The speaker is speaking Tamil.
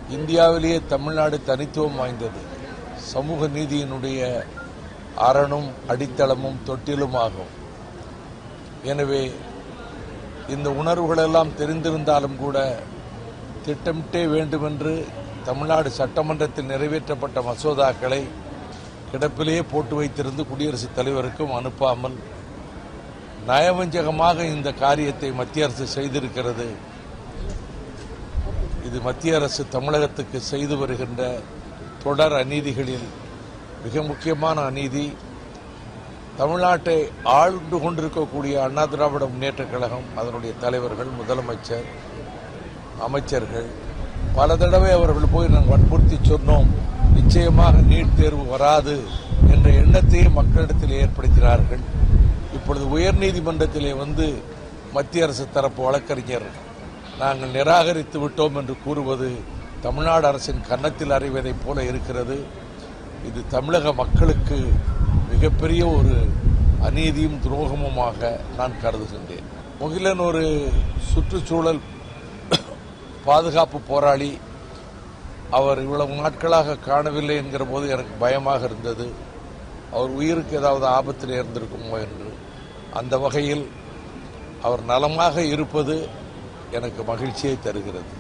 இந்தியாவிலேயே தமிழ்நாடு தனித்துவம் வாய்ந்தது சமூக நீதியினுடைய அரணும் அடித்தளமும் தொட்டிலுமாகும் எனவே இந்த உணர்வுகளெல்லாம் தெரிந்திருந்தாலும் கூட திட்டமிட்டே வேண்டுமென்று தமிழ்நாடு சட்டமன்றத்தில் நிறைவேற்றப்பட்ட மசோதாக்களை கிடப்பிலேயே போட்டு வைத்திருந்து குடியரசுத் தலைவருக்கும் அனுப்பாமல் நயவஞ்சகமாக இந்த காரியத்தை மத்திய அரசு செய்திருக்கிறது இது மத்திய அரசு தமிழகத்துக்கு செய்து வருகின்ற தொடர் அநீதிகளில் மிக முக்கியமான அநீதி தமிழ்நாட்டை ஆழ்ந்து கொண்டிருக்கக்கூடிய அண்ணா திராவிட முன்னேற்றக் கழகம் அதனுடைய தலைவர்கள் முதலமைச்சர் அமைச்சர்கள் பல தடவை அவர்கள் போய் நாங்கள் வற்புறுத்தி சொன்னோம் நிச்சயமாக நீட் தேர்வு வராது என்ற எண்ணத்தையே மக்களிடத்தில் ஏற்படுத்தினார்கள் இப்பொழுது உயர்நீதிமன்றத்திலே வந்து மத்திய அரசு தரப்பு வழக்கறிஞர் நாங்கள் நிராகரித்து விட்டோம் என்று கூறுவது தமிழ்நாடு அரசின் கன்னத்தில் அறிவதைப் போல இருக்கிறது இது தமிழக மக்களுக்கு மிகப்பெரிய ஒரு அநீதியும் துரோகமுமாக நான் கருதுகின்றேன் முகிலன் ஒரு சுற்றுச்சூழல் பாதுகாப்பு போராளி அவர் இவ்வளவு நாட்களாக காணவில்லை என்கிற போது எனக்கு பயமாக இருந்தது அவர் உயிருக்கு ஏதாவது ஆபத்தில் இருந்திருக்குமோ என்று அந்த வகையில் அவர் நலமாக இருப்பது எனக்கு மகிழ்ச்சியை தருகிறது